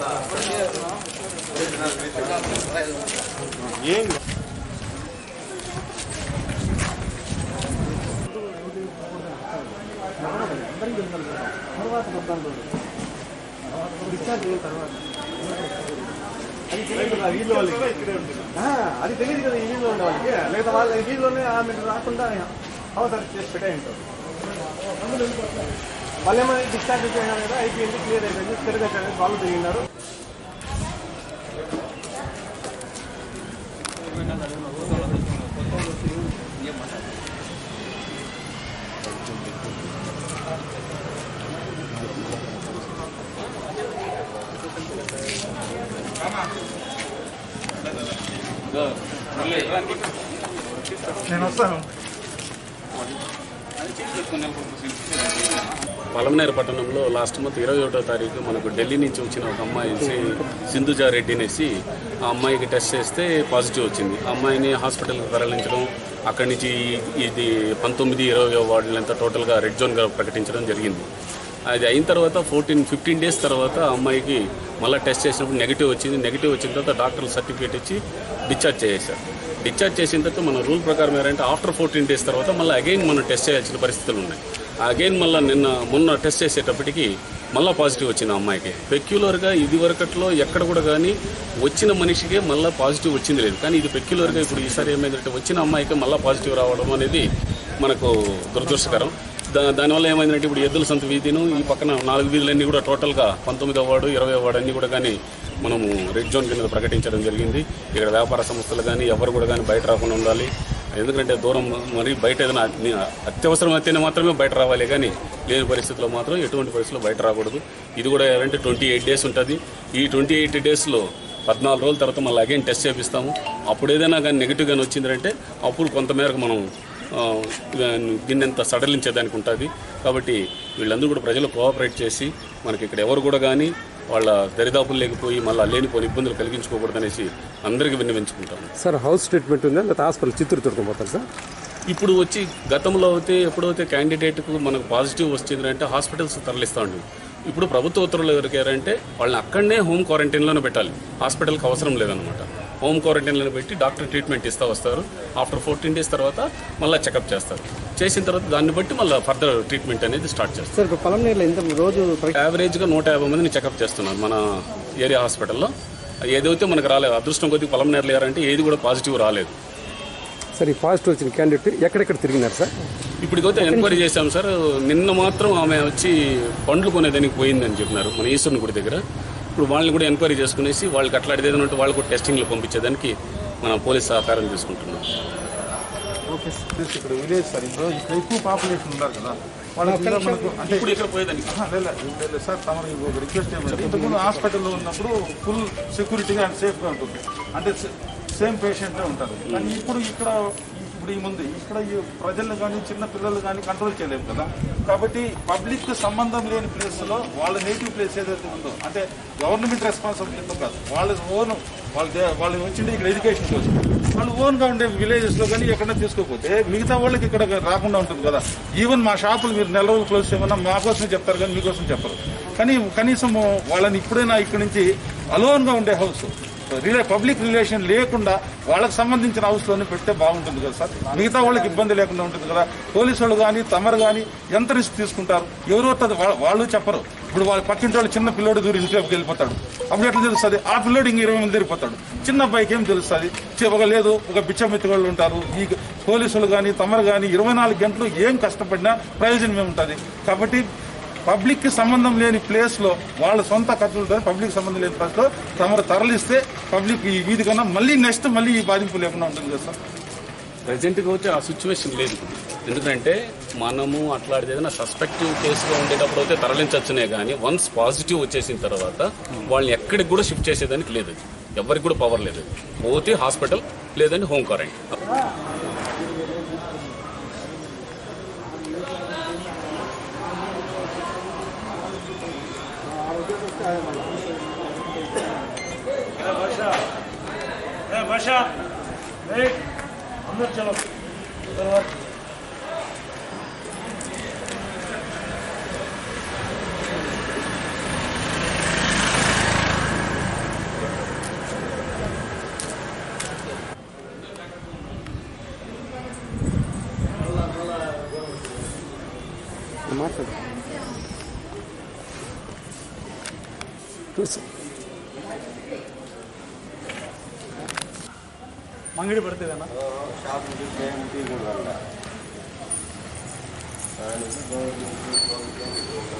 ఏం అది తెలియదు కదా వీళ్ళు వాళ్ళకి ఆ, అది తెలియదు కదా ఈ వీళ్ళు ఉండే వాళ్ళకి లేదా వాళ్ళ వీళ్ళలోనే ఆమె రాకుండా అవసరం చేసి పెట్టే ఉంటారు వాళ్ళేమో డిశ్చార్జ్ అయిపోయినారు కదా అయిపోయింది క్లియర్ అయిపోయింది తిరగచ్చు వాళ్ళు తిరిగినారు నేను వస్తాను పలమనేరు పట్టణంలో లాస్ట్ మంత్ ఇరవై ఒకటో తారీఖు మనకు ఢిల్లీ నుంచి వచ్చిన ఒక అమ్మాయి సి- సింధుజా రెడ్డి అనేసి ఆ అమ్మాయికి టెస్ట్ చేస్తే పాజిటివ్ వచ్చింది ఆ అమ్మాయిని హాస్పిటల్కి తరలించడం అక్కడి నుంచి ఇది పంతొమ్మిది ఇరవై వార్డులంతా టోటల్గా రెడ్ జోన్గా ప్రకటించడం జరిగింది అది అయిన తర్వాత ఫోర్టీన్ ఫిఫ్టీన్ డేస్ తర్వాత ఆ అమ్మాయికి మళ్ళీ టెస్ట్ చేసినప్పుడు నెగిటివ్ వచ్చింది నెగిటివ్ వచ్చిన తర్వాత డాక్టర్లు సర్టిఫికేట్ ఇచ్చి డిశ్చార్జ్ చేసేశారు డిశ్చార్జ్ చేసిన తర్వాత మన రూల్ ప్రకారం ఏంటంటే ఆఫ్టర్ ఫోర్టీన్ డేస్ తర్వాత మళ్ళీ అగైన్ మనం టెస్ట్ చేయాల్సిన పరిస్థితులు ఉన్నాయి అగైన్ మళ్ళీ నిన్న మొన్న టెస్ట్ చేసేటప్పటికి మళ్ళీ పాజిటివ్ వచ్చింది ఆ అమ్మాయికి పెక్యులర్గా ఇది వరకట్లో ఎక్కడ కూడా కానీ వచ్చిన మనిషికే మళ్ళీ పాజిటివ్ వచ్చింది లేదు కానీ ఇది పెక్యులర్గా ఇప్పుడు ఈసారి ఏమైందంటే వచ్చిన అమ్మాయికి మళ్ళీ పాజిటివ్ రావడం అనేది మనకు దురదృష్టకరం దా దానివల్ల ఏమైందంటే ఇప్పుడు ఎద్దుల సంత వీధిను ఈ పక్కన నాలుగు వీధులన్నీ కూడా టోటల్గా పంతొమ్మిదో వార్డు ఇరవై వార్డు అన్నీ కూడా కానీ మనము రెడ్ జోన్ కింద ప్రకటించడం జరిగింది ఇక్కడ వ్యాపార సంస్థలు కానీ ఎవరు కూడా కానీ బయట రాకుండా ఉండాలి ఎందుకంటే దూరం మరి బయట ఏదైనా అత్య- అత్యవసరం అయితేనే మాత్రమే బయట రావాలి కానీ లేని పరిస్థితుల్లో మాత్రం ఎటువంటి పరిస్థితుల్లో బయట రాకూడదు ఇది కూడా ఏంటంటే ట్వంటీ ఎయిట్ డేస్ ఉంటుంది ఈ ట్వంటీ ఎయిట్ డేస్లో పద్నాలుగు రోజుల తర్వాత మళ్ళీ అగైన్ టెస్ట్ చేపిస్తాము అప్పుడు ఏదైనా కానీ నెగిటివ్ కానీ వచ్చిందంటే అప్పుడు కొంతమేరకు మనం ఆ, దీన్ని ఎంత సడలించేదానికి ఉంటుంది కాబట్టి వీళ్ళందరూ కూడా ప్రజలు కోఆపరేట్ చేసి మనకి ఇక్కడ ఎవరు కూడా కానీ వాళ్ళ దరిదాపులు లేకపోయి మళ్ళీ లేనిపోని ఇబ్బందులు కలిగించుకోకూడదనేసి అందరికీ విన్నవించుకుంటాను సార్ హౌస్ ట్రీట్మెంట్ ఉందా లేదా హాస్పిటల్ చిత్తూరు తొడుకోపోతారు సార్ ఇప్పుడు వచ్చి గతంలో అయితే ఎప్పుడైతే క్యాండిడేట్కు మనకు పాజిటివ్ వచ్చిందంటే హాస్పిటల్స్ తరలిస్తూ ఉండి ఇప్పుడు ప్రభుత్వ ఉత్తర్వులు ఎవరికారంటే వాళ్ళని అక్కడనే హోమ్ క్వారంటైన్లోనే పెట్టాలి హాస్పిటల్కి అవసరం లేదనమాట హోమ్ క్వారంటైన్లో పెట్టి డాక్టర్ ట్రీట్మెంట్ ఇస్తూ వస్తారు ఆఫ్టర్ ఫోర్టీన్ డేస్ తర్వాత మళ్ళీ చెకప్ చేస్తారు చేసిన తర్వాత దాన్ని బట్టి మళ్ళీ ఫర్దర్ ట్రీట్మెంట్ అనేది స్టార్ట్ చేస్తారు సార్ ఇప్పుడు పొలంనేరులో ఎంత రోజు పరీక్ష యావరేజ్గా నూట యాభై మందిని చెకప్ చేస్తున్నారు మన ఏరియా హాస్పిటల్లో ఏదైతే మనకు రాలేదు అదృష్టం కొద్దిగా పొలం నేరలేరంటే ఏది కూడా పాజిటివ్ రాలేదు సార్ ఈ పాజిటివ్ వచ్చిన క్యాండిడేట్ ఎక్కడెక్కడ తిరిగినారు సార్ ఇప్పటికైతే ఎంక్వైరీ చేశాం సార్ నిన్న మాత్రం ఆమె వచ్చి పండ్లు కొనేదానికి పోయిందని చెప్పినారు మన ఈశ్వరుని గుడి దగ్గర ఇప్పుడు వాళ్ళని కూడా ఎంక్వైరీ చేసుకునేసి వాళ్ళకి అట్లాంటిది ఏదైనా ఉంటే వాళ్ళు కూడా టెస్టింగ్లో పంపించేదానికి మన పోలీస్ సహకారం తీసుకుంటున్నాం ఓకే సార్ ఇక్కడ విలేజ్ సార్ ఇప్పుడు ఇక్కడ ఎక్కువ పాపులేషన్ ఉన్నారు కదా వాళ్ళకి ఇంకా మనకు అంటే ఇప్పుడు ఇక్కడ పోయేదానికి ఆహా, లేదు, లేదు, లేదు సార్ తమరు ఒక రిక్వెస్ట్ ఏమంటే ఇంతకుముందు హాస్పిటల్లో ఉన్నప్పుడు ఫుల్ సెక్యూరిటీగా అండ్ సేఫ్గా ఉంటుంది అంటే సేమ్ పేషెంటే ఉంటారు కానీ ఇప్పుడు ఇక్కడ ఇప్పుడు ఈ ముందు ఇక్కడ ఈ ప్రజలను కానీ చిన్న పిల్లలు కానీ కంట్రోల్ చేయలేము కదా కాబట్టి పబ్లిక్ సంబంధం లేని ప్లేస్లో వాళ్ళ నేటివ్ ప్లేస్ ఏదైతే ఉందో అంటే గవర్నమెంట్ రెస్పాన్సిబిలిటీ కాదు వాళ్ళ ఓన్ వాళ్ళ దే- వాళ్ళు వచ్చింది ఇక్కడ ఎడ్యుకేషన్ కోసం వాళ్ళు ఓన్గా ఉండే విలేజెస్లో కానీ ఎక్కడైనా తీసుకోకపోతే మిగతా వాళ్ళకి ఇక్కడ రాకుండా ఉంటుంది కదా ఈవెన్ మా షాపులు మీరు నెల రోజులు క్లోజ్ చేయమన్నా మా కోసం చెప్తారు కానీ మీకోసం చెప్పరు కానీ కనీసం వాళ్ళని ఇప్పుడైనా ఇక్కడి నుంచి అలోన్గా ఉండే హౌస్ రిలే పబ్లిక్ రిలేషన్ లేకుండా వాళ్ళకి సంబంధించిన హౌస్లోనే పెడితే బాగుంటుంది కదా సార్ మిగతా వాళ్ళకి ఇబ్బంది లేకుండా ఉంటుంది కదా పోలీసు వాళ్ళు కానీ తమరు కానీ ఎంత రిస్క్ తీసుకుంటారు ఎవరో తద- వాళ్ళ- వాళ్ళు చెప్పరు ఇప్పుడు వాళ్ళ పక్కింటి వాళ్ళు చిన్న పిల్లోడు దూరం ఇంట్లోకి వెళ్ళిపోతాడు అప్పుడు ఎట్లా తెలుస్తుంది ఆ పిల్లోడు ఇంక ఇరవై మంది తిరిగిపోతాడు చిన్న అబ్బాయికి ఏం తెలుస్తుంది చి- ఒక లేదు ఒక బిచ్చమెత్తి వాళ్ళు ఉంటారు ఈ పోలీసులు కానీ తమరు కానీ ఇరవై నాలుగు గంటలు ఏం కష్టపడినా ప్రయోజనం ఏముంటుంది కాబట్టి పబ్లిక్ కి సంబంధం లేని ప్లేస్ లో వాళ్ళ సొంత ఖర్చులతో పబ్లిక్ సంబంధం లేని ప్లేస్ లో తమరు తరలిస్తే పబ్లిక్ ఈ వీధి కన్నా మళ్ళీ నెక్స్ట్ మళ్ళీ ఈ బాధింపు లేకుండా ఉంటుంది కదా సార్ ప్రజెంట్గా వచ్చి ఆ సిచ్యువేషన్ లేదు ఇప్పుడు. ఎందుకంటే మనము అట్లాంటిది ఏదైనా సస్పెక్టివ్ కేసుగా ఉండేటప్పుడు అయితే తరలించవచ్చునే కానీ వన్స్ పాజిటివ్ వచ్చేసిన తర్వాత వాళ్ళని ఎక్కడికి కూడా షిఫ్ట్ చేసేదానికి లేదు అది. ఎవరికి కూడా పవర్ లేదు అది. పోతే హాస్పిటల్ లేదంటే హోమ్ క్వారంటైన్ भाषा एक अंदर चलो उधर చూసి ಮಂಗಡಿ ಬರ್ತೀವೇನ ಶಾಪ್